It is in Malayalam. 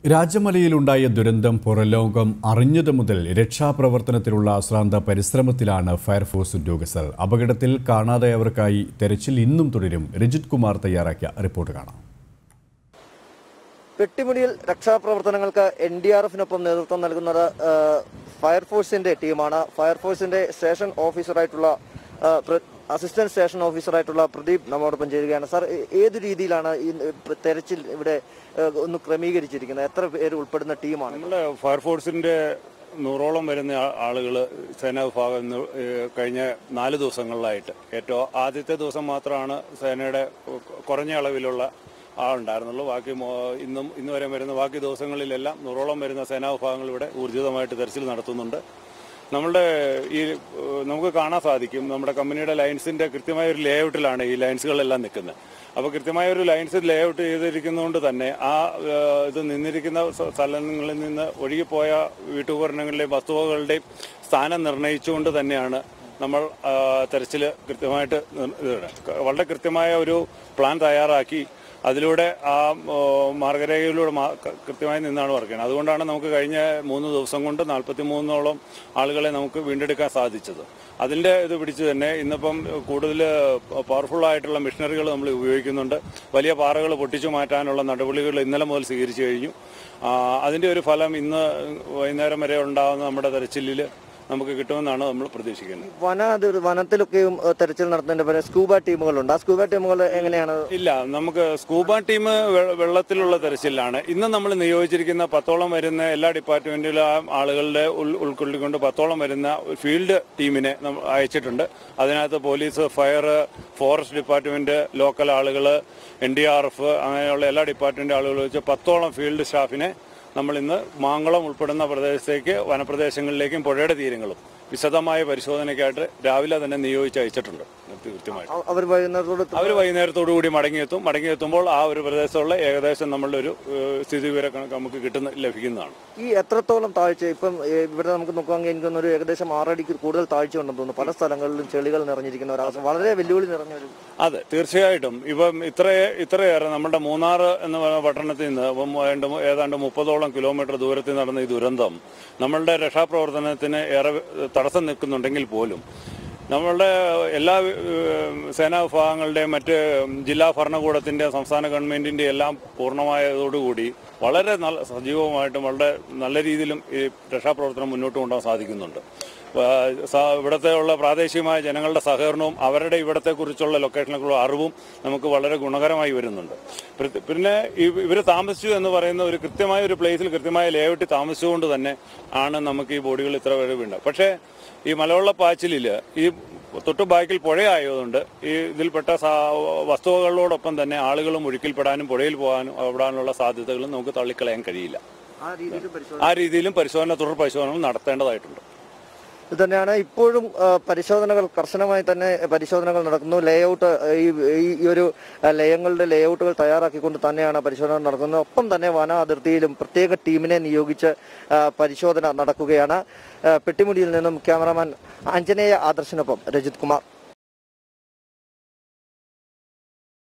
രാജമലയിലുണ്ടായ ദുരന്തം പുറലോകം അറിഞ്ഞതു മുതൽ രക്ഷാപ്രവർത്തനത്തിലുള്ള അശ്രാന്ത പരിശ്രമത്തിലാണ് ഫയർഫോഴ്സ് ഉദ്യോഗസ്ഥർ അപകടത്തിൽ കാണാതായവർക്കായി തെരച്ചിൽ ഇന്നും തുടരും രജിത് കുമാർ തയ്യാറാക്കിയ റിപ്പോർട്ട് കാണാം പെട്ടിമുടിയിൽ രക്ഷാപ്രവർത്തനങ്ങൾക്ക് എൻ ഡി ആർ എഫിനൊപ്പം നേതൃത്വം നൽകുന്നത് ആ, ഫയർഫോഴ്സിന്റെ ടീമാണ് ഫയർഫോഴ്സിന്റെ സ്റ്റേഷൻ ഓഫീസറായിട്ടുള്ള ആ, പ്ര- അസിസ്റ്റന്റ് സ്റ്റേഷൻ ഓഫീസറായിട്ടുള്ള പ്രദീപ് നമ്മോടൊപ്പം ചേരുകയാണ് സാർ ഏ- ഏത് രീതിയിലാണ് ഈ പ്ര- തെരച്ചിൽ ഇവിടെ ആ, ഒന്ന് ക്രമീകരിച്ചിരിക്കുന്നത് എത്ര പേര് ഉൾപ്പെടുന്ന ടീമാണ് നമ്മുടെ ഫയർഫോഴ്സിന്റെ നൂറോളം വരുന്ന ആളുകൾ സേനാ വിഭാഗം ഇന്ന് ഏഹ് കഴിഞ്ഞ നാല് ദിവസങ്ങളിലായിട്ട് ഏറ്റവും ആദ്യത്തെ ദിവസം മാത്രമാണ് സേനയുടെ കുറഞ്ഞ അളവിലുള്ള ആളുണ്ടായിരുന്നുള്ളൂ ബാക്കി മോ- ഇന്നും ഇന്ന് വരെ വരുന്ന ബാക്കി ദിവസങ്ങളിലെല്ലാം നൂറോളം വരുന്ന സേനാ വിഭാഗങ്ങൾ ഇവിടെ ഊർജിതമായിട്ട് തെരച്ചിൽ നടത്തുന്നുണ്ട് നമ്മളുടെ ഈ ഏഹ് നമുക്ക് കാണാൻ സാധിക്കും നമ്മുടെ കമ്പനിയുടെ ലൈൻസിന്റെ കൃത്യമായ ഒരു ലേഔട്ടിലാണ് ഈ ലൈൻസുകളെല്ലാം നിൽക്കുന്നത് അപ്പോൾ കൃത്യമായ ഒരു ലൈൻസ് ലേഔട്ട് ചെയ്തിരിക്കുന്നതുകൊണ്ട് തന്നെ ആ ഏഹ്, ഇത് നിന്നിരിക്കുന്ന സ്ഥ- സ്ഥലങ്ങളിൽ നിന്ന് ഒഴുകിപ്പോയ വീട്ടുപകരണങ്ങളുടെയും വസ്തുവകളുടെയും സ്ഥാനം നിർണ്ണയിച്ചുകൊണ്ട് തന്നെയാണ് നമ്മൾ തെരച്ചിൽ കൃത്യമായിട്ട് നിർ- ഇത് വളരെ കൃത്യമായ ഒരു പ്ലാൻ തയ്യാറാക്കി അതിലൂടെ ആ ഓ, മാർഗരേഖയിലൂടെ മാ- ക- കൃത്യമായി നിന്നാണ് വർക്ക് ചെയ്യുന്നത് അതുകൊണ്ടാണ് നമുക്ക് കഴിഞ്ഞ മൂന്ന് ദിവസം കൊണ്ട് നാൽപ്പത്തി മൂന്നോളം ആളുകളെ നമുക്ക് വീണ്ടെടുക്കാൻ സാധിച്ചത് അതിൻ്റെ ഇത് പിടിച്ച് തന്നെ ഇന്നിപ്പം കൂടുതൽ പവർഫുൾ ആയിട്ടുള്ള മെഷീനറികൾ നമ്മൾ ഉപയോഗിക്കുന്നുണ്ട് വലിയ പാറകൾ പൊട്ടിച്ചു മാറ്റാനുള്ള നടപടികൾ ഇന്നലെ മുതൽ സ്വീകരിച്ചു കഴിഞ്ഞു ആ, അതിൻ്റെ ഒരു ഫലം ഇന്ന് വൈകുന്നേരം വരെ ഉണ്ടാകുന്ന നമ്മുടെ തെരച്ചിലിൽ നമുക്ക് കിട്ടുമെന്നാണ് നമ്മൾ പ്രതീക്ഷിക്കുന്നത് വന അതിർ- വനത്തിലൊക്കെയും ആ, തെരച്ചിൽ നടത്തുന്നതിന്റെ പേര് സ്കൂബ ടീമുകളുണ്ട് ആ സ്കൂബ ടീമുകൾ എങ്ങനെയാണ് ഇല്ല നമുക്ക് സ്കൂബ ടീം വെ- വെള്ളത്തിലുള്ള തെരച്ചിലാണ് ഇന്ന് നമ്മൾ നിയോഗിച്ചിരിക്കുന്ന പത്തോളം വരുന്ന എല്ലാ ഡിപ്പാർട്ട്മെന്റിലെ ആളുകളുടെ ഉൾ- ഉൾക്കൊള്ളിക്കൊണ്ട് പത്തോളം വരുന്ന ഫീൽഡ് ടീമിനെ നമ്മൾ അയച്ചിട്ടുണ്ട് അതിനകത്ത് police fire forest department local ആളുകൾ എൻ ഡി ആർ എഫ് അങ്ങനെയുള്ള എല്ലാ ഡിപ്പാർട്ട്മെന്റ് ആളുകൾ വെച്ച് പത്തോളം ഫീൽഡ് സ്റ്റാഫിനെ നമ്മൾ ഇന്ന് മാങ്കുളം ഉൾപ്പെടുന്ന പ്രദേശത്തേക്ക് വനപ്രദേശങ്ങളിലേക്കും പുഴയുടെ തീരങ്ങളും വിശദമായ പരിശോധനയ്ക്കായിട്ട് രാവിലെ തന്നെ നിയോഗിച്ച് അയച്ചിട്ടുണ്ട് കൃത്യമായിട്ട് അവ- അവർ വൈകുന്നേരത്തോട് അവർ വൈകുന്നേരത്തോടു കൂടി മടങ്ങിയെത്തും മടങ്ങിയെത്തുമ്പോൾ ആ ഒരു പ്രദേശത്തുള്ള ഏകദേശം നമ്മളുടെ ഒരു ഏഹ്, സ്ഥിതി വിവര കണക്ക് നമുക്ക് കിട്ടുന്ന ലഭിക്കുന്നതാണ് ഈ എത്രത്തോളം താഴ്ച ഇപ്പം ഏ, ഇവിടെ നമുക്ക് നോക്കുകയാണെങ്കിൽ എനിക്കൊന്ന് ഒരു ഏകദേശം ആറടിക്ക് കൂടുതൽ താഴ്ച ഉണ്ടെന്ന് തോന്നുന്നു പല സ്ഥലങ്ങളിലും ചെളികൾ നിറഞ്ഞിരിക്കുന്ന ഒരവസ്ഥ വളരെ വെല്ലുവിളി നിറഞ്ഞ ഒരു അതെ തീർച്ചയായിട്ടും ഇപ്പം ഇത്രയേ ഇത്രയേറെ നമ്മുടെ മൂന്നാർ എന്ന് പറയുന്ന പട്ടണത്തിൽ നിന്ന് ഇപ്പം ഏതാണ്ട് മു- ഏതാണ്ട് മുപ്പതോളം കിലോമീറ്റർ ദൂരത്തിൽ നടന്ന ഈ ദുരന്തം നമ്മളുടെ രക്ഷാപ്രവർത്തനത്തിന് ഏറെ തടസ്സം നിൽക്കുന്നുണ്ടെങ്കിൽ പോലും നമ്മളുടെ എല്ലാ ഏഹ്, സേനാ വിഭാഗങ്ങളുടെയും മറ്റ് ജില്ലാ ഭരണകൂടത്തിൻ്റെ സംസ്ഥാന ഗവൺമെൻറ്റിൻ്റെ എല്ലാം പൂർണ്ണമായതോടുകൂടി വളരെ നല്ല സജീവമായിട്ടും വളരെ നല്ല രീതിയിലും ഈ രക്ഷാപ്രവർത്തനം മുന്നോട്ട് കൊണ്ടുപോകാൻ സാധിക്കുന്നുണ്ട് ആ, സ- ഇവിടുത്തെ ഉള്ള പ്രാദേശികമായ ജനങ്ങളുടെ സഹകരണവും അവരുടെ ഇവിടത്തെ കുറിച്ചുള്ള ലൊക്കേഷനുകളുള്ള അറിവും നമുക്ക് വളരെ ഗുണകരമായി വരുന്നുണ്ട് പ്രത്യ- പിന്നെ ഇവർ താമസിച്ചു എന്ന് പറയുന്ന ഒരു കൃത്യമായ ഒരു പ്ലേസിൽ കൃത്യമായ ലേഔട്ടിൽ താമസിച്ചുകൊണ്ട് തന്നെ ആണ് നമുക്ക് ഈ ബോഡികൾ ഇത്ര വരെ വീണ്ടും പക്ഷേ ഈ മലവെള്ള പാച്ചിലിൽ ഈ തൊട്ടു ബാക്കിൽ പുഴയായതുകൊണ്ട് ഈ ഇതിൽപ്പെട്ട സാ- വസ്തുവകളോടൊപ്പം തന്നെ ആളുകളും ഒഴുക്കിൽപ്പെടാനും പുഴയിൽ പോകാനും അവിടാനുള്ള സാധ്യതകളും നമുക്ക് തള്ളിക്കളയാൻ കഴിയില്ല ആ രീതിയിൽ പരിശോധന ആ രീതിയിലും പരിശോധന തുടർ പരിശോധനകൾ നടത്തേണ്ടതായിട്ടുണ്ട് ഇത് തന്നെയാണ് ഇപ്പോഴും ആ, പരിശോധനകൾ കർശനമായി തന്നെ പരിശോധനകൾ നടക്കുന്നു ലേഔട്ട് ഈ ഈ- ഈ ഒരു ആ, ലയങ്ങളുടെ ലേഔട്ടുകൾ തയ്യാറാക്കിക്കൊണ്ട് തന്നെയാണ് പരിശോധന നടക്കുന്നത് ഒപ്പം തന്നെ വന അതിർത്തിയിലും പ്രത്യേക ടീമിനെ നിയോഗിച്ച് ആ, പരിശോധന നടക്കുകയാണ് ആ, പെട്ടിമുടിയിൽ നിന്നും ക്യാമറാമാൻ അഞ്ജനേയ ആദർശിനൊപ്പം രജിത് കുമാർ